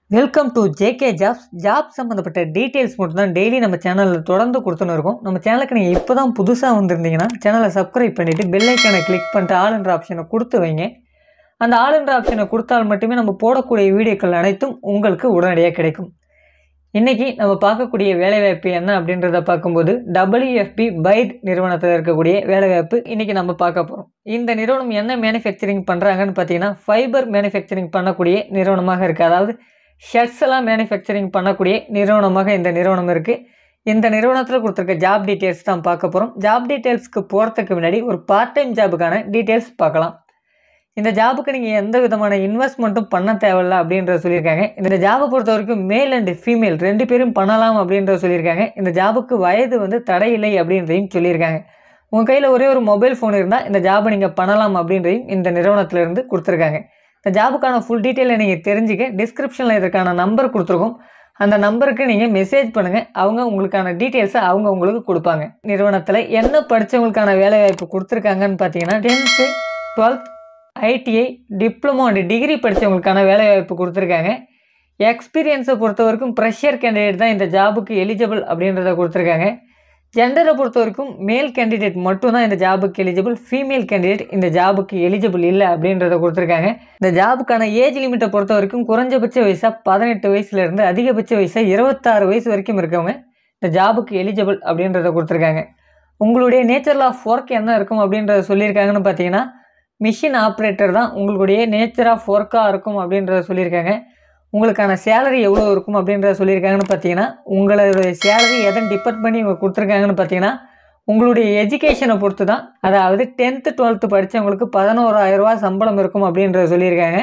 welcome to JK jobs job சம்மந்தப்பட்ட details மட்டும் தான் டெய்லி நம்ம சேனலில் தொடர்ந்து கொடுத்துன்னு இருக்கோம் நம்ம சேனலுக்கு நீங்கள் இப்போ தான் புதுசாக வந்திருந்தீங்கன்னா சேனலை சப்ஸ்கிரைப் பண்ணிவிட்டு பெல் ஐக்கானை கிளிக் பண்ணிட்டு ஆளுன்ற ஆப்ஷனை கொடுத்து வைங்க அந்த ஆளுன்ற ஆப்ஷனை கொடுத்தால் மட்டுமே நம்ம போடக்கூடிய வீடியோக்கள் அனைத்தும் உங்களுக்கு உடனடியாக கிடைக்கும் இன்றைக்கி நம்ம பார்க்கக்கூடிய வேலைவாய்ப்பு என்ன அப்படின்றத பார்க்கும்போது டபிள்யூஎஃப்பி பைட் நிறுவனத்தில் இருக்கக்கூடிய வேலைவாய்ப்பு இன்றைக்கி நம்ம பார்க்க போகிறோம் இந்த நிறுவனம் என்ன மேனுஃபேக்சரிங் பண்ணுறாங்கன்னு பார்த்தீங்கன்னா ஃபைபர் மேனுஃபேக்சரிங் பண்ணக்கூடிய நிறுவனமாக இருக்குது அதாவது ஷர்ட்ஸ் எல்லாம் மேனுஃபேக்சரிங் பண்ணக்கூடிய நிறுவனமாக இந்த நிறுவனம் இருக்குது இந்த நிறுவனத்தில் கொடுத்துருக்க ஜாப் டீட்டெயில்ஸ் தான் பார்க்க போகிறோம் ஜாப் டீட்டெயில்ஸ்க்கு போகிறதுக்கு முன்னாடி ஒரு பார்ட் டைம் ஜாபுக்கான டீட்டெயில்ஸ் பார்க்கலாம் இந்த ஜாபுக்கு நீங்கள் எந்த விதமான இன்வெஸ்ட்மெண்ட்டும் பண்ண தேவையில்ல அப்படின்றத சொல்லியிருக்காங்க இந்த ஜாபை பொறுத்த வரைக்கும் மேல் அண்ட் ஃபீமேல் ரெண்டு பேரும் பண்ணலாம் அப்படின்றத சொல்லியிருக்காங்க இந்த ஜாபுக்கு வயது வந்து தடையில்லை அப்படின்றதையும் சொல்லியிருக்காங்க உங்கள் கையில் ஒரே ஒரு மொபைல் ஃபோன் இருந்தால் இந்த ஜாபை நீங்கள் பண்ணலாம் அப்படின்றதையும் இந்த நிறுவனத்திலேருந்து கொடுத்துருக்காங்க இந்த ஜாபுக்கான ஃபுல் டீட்டெயிலை நீங்கள் தெரிஞ்சுக்க டிஸ்கிரிப்ஷனில் இதற்கான நம்பர் கொடுத்துருக்கோம் அந்த நம்பருக்கு நீங்கள் மெசேஜ் பண்ணுங்கள் அவங்க உங்களுக்கான டீட்டெயில்ஸை அவங்க உங்களுக்கு கொடுப்பாங்க நிறுவனத்தில் என்ன படித்தவங்களுக்கான வேலைவாய்ப்பு கொடுத்துருக்காங்கன்னு பார்த்தீங்கன்னா tenth twelfth ITI diploma and degree படித்தவங்களுக்கான வேலைவாய்ப்பு கொடுத்துருக்காங்க எக்ஸ்பீரியன்ஸை பொறுத்த வரைக்கும் ப்ரெஷர் கேண்டிடேட் தான் இந்த ஜாபுக்கு எலிஜிபிள் அப்படின்றத கொடுத்துருக்காங்க ஜெண்டரை பொறுத்த வரைக்கும் மேல் கேண்டிடேட் மட்டும்தான் இந்த ஜாபுக்கு எலிஜிபிள் ஃபீமேல் கேண்டிடேட் இந்த ஜாபுக்கு எலிஜிபிள் இல்லை அப்படின்றத கொடுத்துருக்காங்க இந்த ஜாபுக்கான ஏஜ் லிமிட்டை பொறுத்த வரைக்கும் குறைஞ்சபட்ச வயசாக பதினெட்டு வயசுலேருந்து அதிகபட்ச வயசாக இருபத்தாறு வயசு வரைக்கும் இருக்கவங்க இந்த ஜாபுக்கு எலிஜிபிள் அப்படின்றத கொடுத்துருக்காங்க உங்களுடைய நேச்சர் ஆஃப் ஒர்க் என்ன இருக்கும் அப்படின்றத சொல்லியிருக்காங்கன்னு பார்த்தீங்கன்னா மிஷின் ஆப்ரேட்டர் தான் உங்களுடைய நேச்சர் ஆஃப் ஒர்க்காக இருக்கும் அப்படின்றத சொல்லியிருக்காங்க உங்களுக்கான சேலரி எவ்வளோ இருக்கும் அப்படின்றத சொல்லியிருக்காங்கன்னு பார்த்தீங்கன்னா உங்களுடைய சேலரி எதன் டிபெண்ட் பண்ணி இவங்க கொடுத்துருக்காங்கன்னு பார்த்தீங்கன்னா உங்களுடைய எஜுகேஷனை பொறுத்து தான் அதாவது டென்த்து டுவெல்த்து படித்தவங்களுக்கு பதினோராயிரரூவா சம்பளம் இருக்கும் அப்படின்றத சொல்லியிருக்காங்க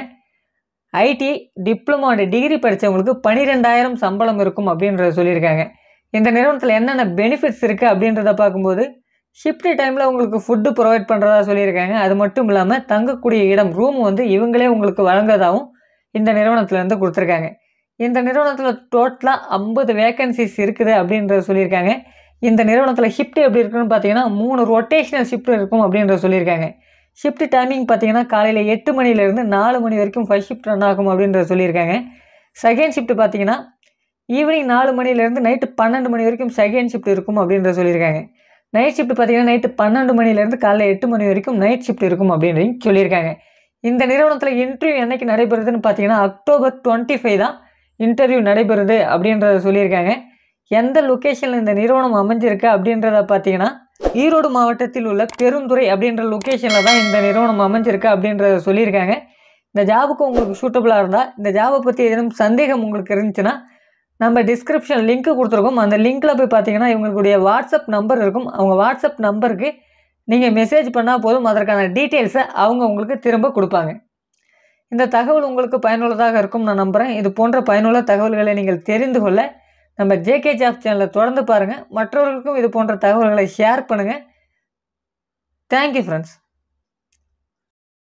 ஐடி டிப்ளமோ அண்ட் டிகிரி படித்தவங்களுக்கு பன்னிரெண்டாயிரம் சம்பளம் இருக்கும் அப்படின்றத சொல்லியிருக்காங்க இந்த நிறுவனத்தில் என்னென்ன பெனிஃபிட்ஸ் இருக்குது அப்படின்றத பார்க்கும்போது ஷிஃப்ட் டைமில் உங்களுக்கு ஃபுட்டு ப்ரொவைட் பண்ணுறதா சொல்லியிருக்காங்க அது மட்டும் இல்லாமல் தங்கக்கூடிய இடம் ரூம் வந்து இவங்களே உங்களுக்கு வழங்குறதாகவும் இந்த நிறுவனத்துலேருந்து கொடுத்துருக்காங்க இந்த நிறுவனத்தில் டோட்டலாக ஐம்பது வேக்கன்சிஸ் இருக்குது அப்படின்றத சொல்லியிருக்காங்க இந்த நிறுவனத்தில் ஷிஃப்ட் எப்படி இருக்குன்னு பார்த்தீங்கன்னா மூணு ரொட்டேஷனல் ஷிஃப்ட் இருக்கும் அப்படின்றத சொல்லியிருக்காங்க ஷிஃப்ட் டைமிங் பார்த்தீங்கன்னா காலையில் எட்டு மணிலேருந்து நாலு மணி வரைக்கும் ஃபஸ்ட் ஷிஃப்ட் ரன் ஆகும் அப்படின்றத சொல்லியிருக்காங்க செகண்ட் ஷிஃப்ட் பார்த்தீங்கன்னா ஈவினிங் நாலு மணிலேருந்து நைட்டு பன்னெண்டு மணி வரைக்கும் செகண்ட் ஷிஃப்ட் இருக்கும் அப்படின்றத சொல்லியிருக்காங்க நைட் ஷிஃப்ட் பார்த்தீங்கன்னா நைட்டு பன்னெண்டு மணிலேருந்து காலைல எட்டு மணி வரைக்கும் நைட் ஷிஃப்ட் இருக்கும் அப்படின்றதையும் சொல்லியிருக்காங்க இந்த நிறுவனத்தில் இன்டர்வியூ என்னைக்கு நடைபெறுதுன்னு பார்த்தீங்கன்னா அக்டோபர் டுவெண்ட்டி ஃபைவ் தான் இன்டர்வியூ நடைபெறுது அப்படின்றத சொல்லியிருக்காங்க எந்த லொக்கேஷனில் இந்த நிறுவனம் அமைஞ்சிருக்கு அப்படின்றத பார்த்தீங்கன்னா ஈரோடு மாவட்டத்தில் உள்ள பெருந்துறை அப்படின்ற லொக்கேஷனில் தான் இந்த நிறுவனம் அமைஞ்சிருக்கு அப்படின்றத சொல்லியிருக்காங்க இந்த ஜாபுக்கு உங்களுக்கு சூட்டபுளாக இருந்தால் இந்த ஜாபை பற்றி ஏதேனும் சந்தேகம் உங்களுக்கு இருந்துச்சுன்னா நம்ம டிஸ்கிரிப்ஷன் லிங்க்கு கொடுத்துருக்கோம் அந்த லிங்க்கில் போய் பார்த்தீங்கன்னா இவங்களுடைய வாட்ஸ்அப் நம்பர் இருக்கும் அவங்க வாட்ஸ்அப் நம்பருக்கு நீங்கள் மெசேஜ் பண்ணால் போதும் அதற்கான டீட்டெயில்ஸை அவங்க உங்களுக்கு திரும்ப கொடுப்பாங்க இந்த தகவல் உங்களுக்கு பயனுள்ளதாக இருக்கும் நான் நம்புகிறேன் இது போன்ற பயனுள்ள தகவல்களை நீங்கள் தெரிந்து கொள்ள நம்ம ஜேகே ஜாப் சேனலை தொடர்ந்து பாருங்கள் மற்றவர்களுக்கும் இது போன்ற தகவல்களை ஷேர் பண்ணுங்கள் தேங்க்யூ ஃப்ரெண்ட்ஸ்